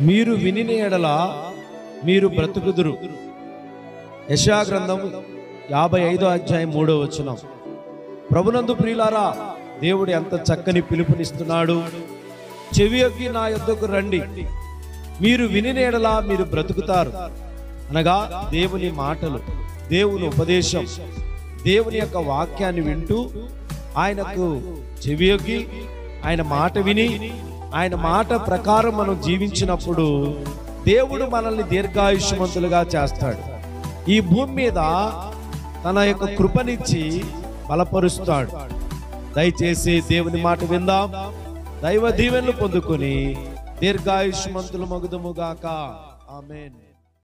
మీరు వినిన ఎడల మీరు బ్రతుకుదురు యశా గ్రంథం యాభై ఐదో అధ్యాయం మూడో వచనం ప్రభునందు ప్రియులారా దేవుడు ఎంత చక్కని పిలుపునిస్తున్నాడు చెవి యొక్కి నా యొద్దకు రండి మీరు వినిన ఎడల మీరు బ్రతుకుతారు అనగా దేవుని మాటలు దేవుని ఉపదేశం దేవుని యొక్క వాక్యాన్ని వింటూ ఆయనకు చెవియొగ్గి ఆయన మాట విని ఆయన మాట ప్రకారం మనం జీవించినప్పుడు దేవుడు మనల్ని దీర్ఘాయుష్మంతులుగా చేస్తాడు ఈ భూమి మీద తన యొక్క కృపనిచ్చి బలపరుస్తాడు దయచేసి దేవుని మాట విందాం దైవ దీవెనలు పొందుకొని దీర్ఘాయుష్మంతులు మగుదముగాక ఆమెన్